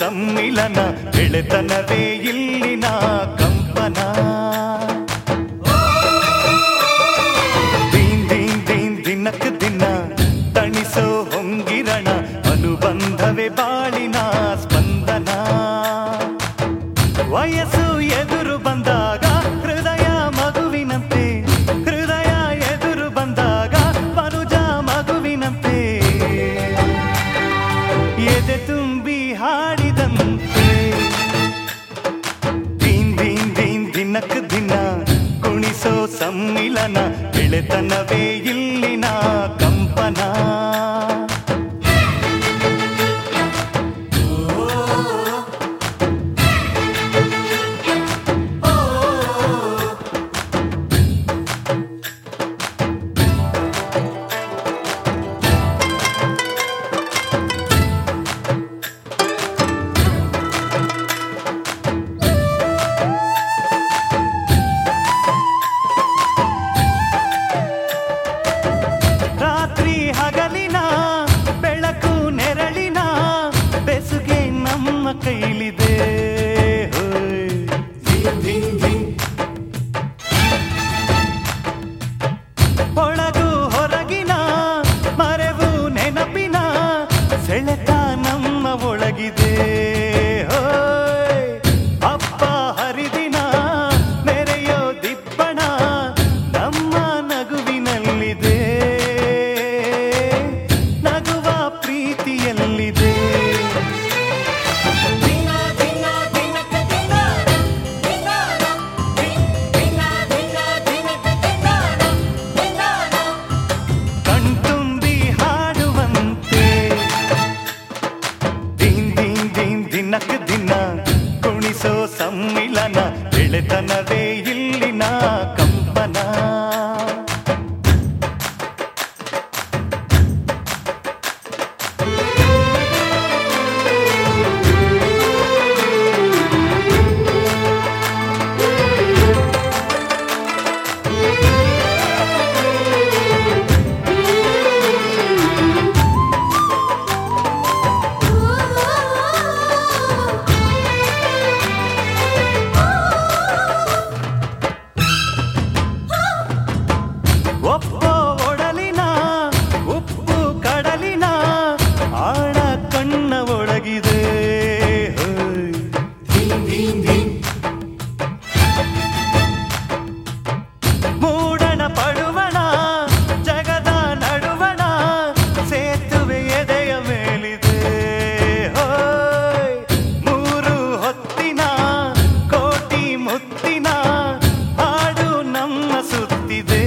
ಸಮ್ಮಿಲನ ಗೆಳೆತನವೇ ಇಲ್ಲಿನ ಕಂಪನ ದೀನ್ ದೀನ್ ದೀನ್ ದಿನಕ್ ದಿನ ತಣಿಸೋ ಹೊಂಗಿರಣ ಅನುಬಂಧವೇ ಬಾಳಿನ ಸ್ಪಂದನ ವಯಸ್ಸು ಎದುರು ಬಂದಾಗ ಹೃದಯ ಮಗುವಿನಂತೆ ಹೃದಯ ಎದುರು ಬಂದಾಗ ಮನುಜ ಮಗುವಿನಂತೆ ಎದೆ ತುಂಬಿ ಹಾಡಿದಂತೆ ದೀನ್ ದೀನ್ ದೀನ್ ದಿನಕ್ ದಿನ ಕುಣಿಸೋ ಸಮ್ಮಿಲನ ಗೆಳೆತನವೇ ಇಲ್ಲಿನ ಕಂಪನ ರಾತ್ರಿ ಹಗಲಿನ ಬೆಳಕು ನೆರಳಿನ ಬೆಸುಗೆ ನಮ್ಮ ಕೈಲಿದೆ ಹೋಯ್. ಒಳಗು ಹೊರಗಿನ ಮರೆವು ನೆನಪಿನ ಸೆಳೆತ ನಮ್ಮ ಒಳಗಿದೆ ಹೋಯ್. ಅಪ್ಪ ಹರಿದಿನ ಮೆರೆಯೋ ದಿಬ್ಬಣ ನಮ್ಮ ನಗುವಿನಲ್ಲಿದೆ ನಗುವ ಪ್ರೀತಿಯಲ್ಲಿದೆ ದಿನ ದಿನ ದಿನಕ ದಿನ ದಿನ ದಿನ ದಿನ ದಿನಕ ದಿನ ದಿನ ಕಣ್ತುಂಬಿ ಹಾಡುವಂತೆ ದೀನ್ ದೀನ್ ದೀನ್ ದಿನಕ್ ದಿನ ಕುಣಿಸೋ ಸಮ್ಮಿಲನ ಗೆಳೆತನವೇ ಇಲ್ಲಿನ ಕಂಪನ ಒಪ್ಪೋ ಒಡಲಿನ ಉಪ್ಪು ಕಡಲಿನ ಆಳ ಕಣ್ಣ ಒಳಗಿದೆ ಹೋಯ್. ಮೂಡಣ ಪಡುವಣ ಜಗದ ನಡುವಣ ಸೇತುವೆ ಎದೆಯ ಮೇಲಿದೆ ಹೋಯ್. ಮೂರು ಹೊತ್ತಿನ ಕೋಟಿ ಮುತ್ತಿನ ಹಾಡು ನಮ್ಮ ಸುತ್ತಿದೆ